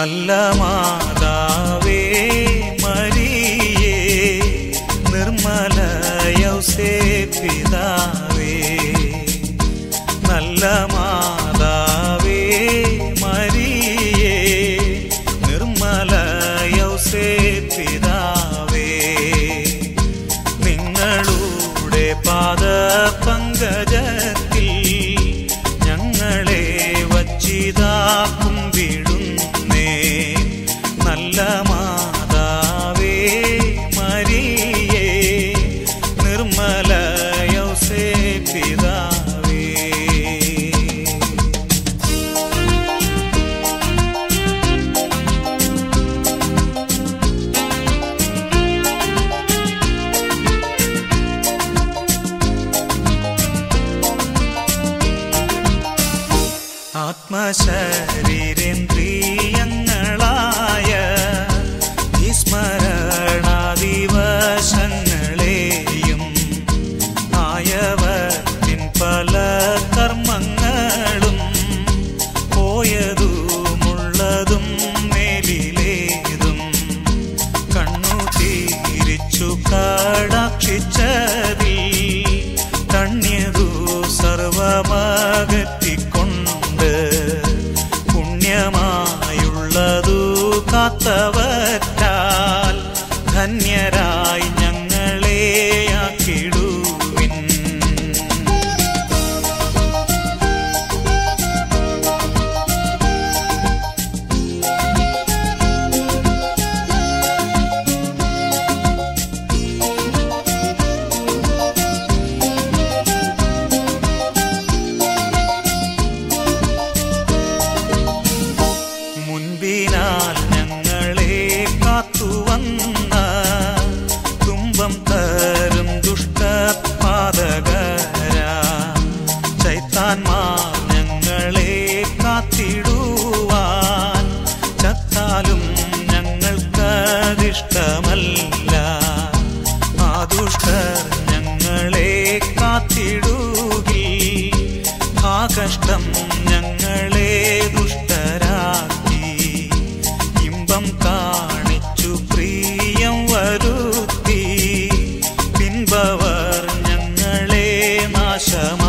നല്ല മാതാവേ മരിയേ നിർമ്മല യൗസേ പിതാവേ നല്ല മാതാവേ മരിയേ നിർമ്മല യൗസേ പിതാവേ നിങ്ങളുടെ പാദ പങ്കജത്തിൽ ഞങ്ങളെ വച്ചിതാ കുമ്പിടുന്നേ നല്ല മാതാവേ മരിയേ നിർമ്മല യൗസേ പിതാവേ ആത്മശരീരേന്ദ്രിയങ്ങളായ വിസ്മരണാദിവശങ്ങളെയും ആയവത്തിൻ പല കർമ്മങ്ങളും പോയതുമുള്ളതും മേലിലേതും കണ്ണു തിരിച്ചു കടാക്ഷിച്ചതിൽ കണ്യതു സർവമകറ്റിക്കൊണ്ട് പുണ്യമായുള്ളതു കാത്തവറ്റാൽ ധന്യരായി ഞങ്ങളെ ആക്കിടുവിൻ മുൻപിനാൽ ഞങ്ങളെ കാത്തുവന്ന തുമ്പം തരും ദുഷ്ടപാതകര ചൈത്താൻമാർ ഞങ്ങളെ കാത്തിടുവാൻ ചത്താലും ഞങ്ങൾക്കതിഷ്ടമല്ല ആ ദുഷ്ടർ ഞങ്ങളെ കാത്തിടുകി ആ കഷ്ടം ഞങ്ങളെ ദുഷ്ടരാക്കി ഇമ്പം കാണിച്ചു പ്രിയം വരുത്തി പിൻപവർ ഞങ്ങളെ നാശം